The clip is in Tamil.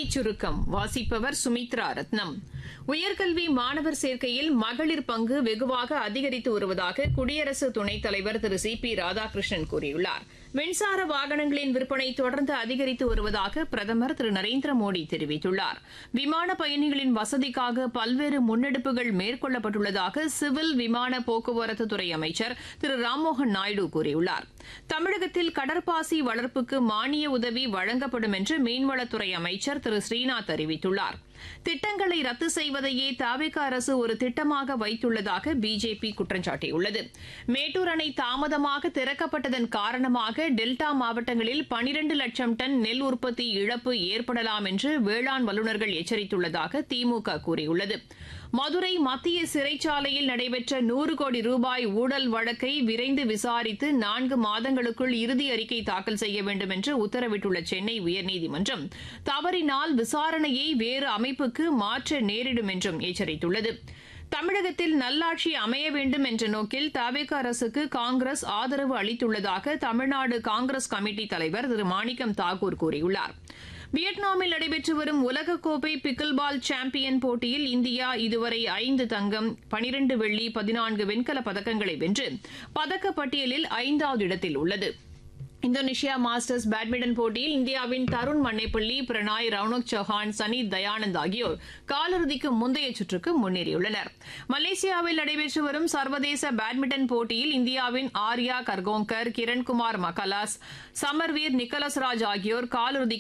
செய்திச் சுருக்கம் வாசிப்பவர் சுமித்ரா ரத்னம் உயர்கல்வி மாணவர் சேர்க்கையில் மகளிர் பங்கு வெகுவாக அதிகரித்து வருவதாக குடியரசு துணைத் தலைவர் திரு சி பி ராதாகிருஷ்ணன் கூறியுள்ளார் மின்சார வாகனங்களின் விற்பனை தொடர்ந்து அதிகரித்து வருவதாக பிரதமர் திரு நரேந்திர மோடி தெரிவித்துள்ளார் விமான பயணிகளின் வசதிக்காக பல்வேறு முன்னெடுப்புகள் மேற்கொள்ளப்பட்டுள்ளதாக சிவில் விமான போக்குவரத்து துறை அமைச்சர் திரு ராம்மோகன் நாயுடு கூறியுள்ளார் தமிழகத்தில் கடற்பாசி வளர்ப்புக்கு மானிய உதவி வழங்கப்படும் என்று மீன்வளத்துறை அமைச்சர் திரு ஸ்ரீநாத் அறிவித்துள்ளார் திட்டங்களை ரத்து செய்வதையே தாவிக அரசு ஒரு திட்டமாக வைத்துள்ளதாக பிஜேபி குற்றம் சாட்டியுள்ளது மேட்டூர் அணை தாமதமாக திறக்கப்பட்டதன் காரணமாக டெல்டா மாவட்டங்களில் பனிரண்டு லட்சம் டன் நெல் உற்பத்தி இழப்பு ஏற்படலாம் என்று வேளாண் வல்லுநர்கள் எச்சரித்துள்ளதாக திமுக கூறியுள்ளது மதுரை மத்திய சிறைச்சாலையில் நடைபெற்ற நூறு கோடி ரூபாய் ஊழல் வழக்கை விரைந்து விசாரித்து நான்கு மாதங்களுக்குள் இறுதி அறிக்கை தாக்கல் செய்ய வேண்டும் என்று உத்தரவிட்டுள்ள சென்னை உயர்நீதிமன்றம் தவறினால் விசாரணையை வேறு அமைப்புக்கு மாற்ற நேரிடும் என்றும் எச்சரித்துள்ளது தமிழகத்தில் நல்லாட்சி அமைய வேண்டும் என்ற நோக்கில் தவேக அரசுக்கு காங்கிரஸ் ஆதரவு அளித்துள்ளதாக தமிழ்நாடு காங்கிரஸ் கமிட்டி தலைவர் திரு மாணிக்கம் தாக்கூர் கூறியுள்ளார் வியட்நாமில் நடைபெற்று வரும் உலகக்கோப்பை பிக்கில் பால் சாம்பியன் போட்டியில் இந்தியா இதுவரை ஐந்து தங்கம் பனிரண்டு வெள்ளி பதினான்கு வெண்கலப் பதக்கங்களை வென்று பதக்கப்பட்டியலில் ஐந்தாவது இடத்தில் உள்ளது இந்தோனேஷியா மாஸ்டர்ஸ் பேட்மிண்டன் போட்டியில் இந்தியாவின் தருண் மன்னைப்பள்ளி பிரணாய் ரவுனக் சௌஹான் சனி தயானந்த் ஆகியோர் காலிறுதிக்கு முந்தைய சுற்றுக்கு முன்னேறியுள்ளனர் மலேசியாவில் நடைபெற்று வரும் சர்வதேச பேட்மிண்டன் போட்டியில் இந்தியாவின் ஆர்யா கர்கோங்கர் கிரண்குமார் மகலாஸ் சமர்வீர் நிக்கலஸ் ராஜ் ஆகியோர் காலிறுதிக்கு